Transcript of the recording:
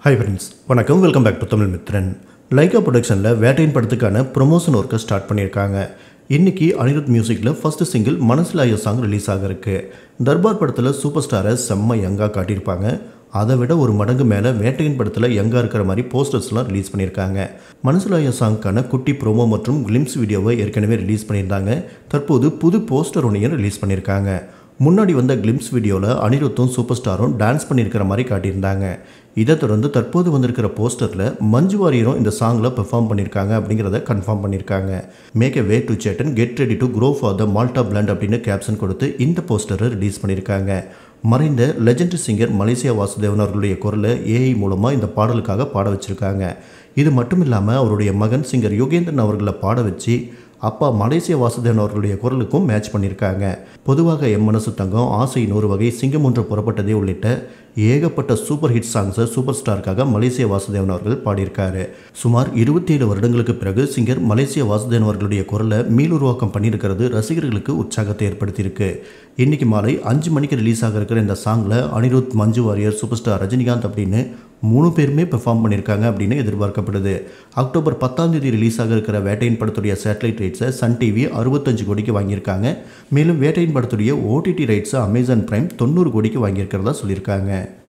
hi friends வணக்கம் welcome back to Tamil Mithran Lyca ப்ரொடக்ஷனில் வேட்டையின் படத்துக்கான ப்ரொமோஷன் ஒர்க்கை ஸ்டார்ட் பண்ணியிருக்காங்க இன்னைக்கு அனிருத் மியூசிக்கில் ஃபர்ஸ்ட் சிங்கிள் மனசில் ஐயோ சாங் ரிலீஸ் ஆக இருக்கு தர்பார் படத்தில் சூப்பர் ஸ்டாரை செம்ம யங்காக காட்டியிருப்பாங்க அதை விட ஒரு மடங்கு மேலே வேட்டையின் படத்தில் யங்காக இருக்கிற மாதிரி போஸ்டர்ஸ்லாம் ரிலீஸ் பண்ணியிருக்காங்க மனசில் ஐயோ சாங்க்கான குட்டி ப்ரோமோ மற்றும் கிளிம்ஸ் வீடியோவை ஏற்கனவே ரிலீஸ் பண்ணியிருந்தாங்க தற்போது புது போஸ்டர் ஒன்றையும் ரிலீஸ் பண்ணியிருக்காங்க முன்னாடி வந்த கிளிம்ஸ் வீடியோவில் அனிருத்தும் சூப்பர் ஸ்டாரும் டான்ஸ் பண்ணியிருக்கிற மாதிரி காட்டியிருந்தாங்க இதை தொடர்ந்து தற்போது வந்திருக்கிற போஸ்டரில் மஞ்சு வாரியரும் இந்த சாங்கில் பெர்ஃபார்ம் பண்ணியிருக்காங்க அப்படிங்கிறத கன்ஃபார்ம் பண்ணியிருக்காங்க மேக் எ வே டு சேட்டன் get ready to grow for the மால்டா பிளாண்ட் அப்படின்னு கேப்ஷன் கொடுத்து இந்த போஸ்டரை ரிலீஸ் பண்ணியிருக்காங்க மறைந்த லெஜெண்டரி சிங்கர் மலேசியா வாசுதேவன் அவர்களுடைய குரலை ஏஐ மூலமாக இந்த பாடலுக்காக பாட வச்சுருக்காங்க இது மட்டும் இல்லாமல் அவருடைய மகன் சிங்கர் யோகேந்திரன் அவர்களை பாட வச்சு அப்பா மலேசிய வாசுதேவன் அவர்களுடைய குரலுக்கும் மேட்ச் பண்ணியிருக்காங்க பொதுவாக எம் மனசு தங்கம் ஆசை நூறு வகை சிங்கம் ஒன்று புறப்பட்டதே உள்ளிட்ட ஏகப்பட்ட சூப்பர் ஹிட் சாங்ஸை சூப்பர் ஸ்டாருக்காக மலேசிய வாசுதேவன் அவர்கள் பாடியிருக்காரு சுமார் இருபத்தி ஏழு வருடங்களுக்கு பிறகு சிங்கர் மலேசிய வாசுதேவன் அவர்களுடைய குரலை மீளுருவாக்கம் பண்ணியிருக்கிறது ரசிகர்களுக்கு உற்சாகத்தை ஏற்படுத்தியிருக்கு இன்னைக்கு மாலை அஞ்சு மணிக்கு ரிலீஸ் ஆக இருக்கிற இந்த சாங்கில் அனிருத் மஞ்சு வாரியர் சூப்பர் ஸ்டார் ரஜினிகாந்த் அப்படின்னு மூணு பேருமே பெர்ஃபார்ம் பண்ணியிருக்காங்க அப்படின்னு எதிர்பார்க்கப்படுது அக்டோபர் பத்தாம் தேதி ரிலீஸ் ஆக இருக்கிற வேட்டையின் படத்துடைய சேட்டலைட் ரைட்ஸை சன் டிவி அறுபத்தஞ்சு கோடிக்கு வாங்கியிருக்காங்க மேலும் வேட்டையின் படத்துடைய ஓடிடி ரைட்ஸை அமேசான் பிரைம் தொண்ணூறு கோடிக்கு வாங்கியிருக்கிறதா சொல்லியிருக்காங்க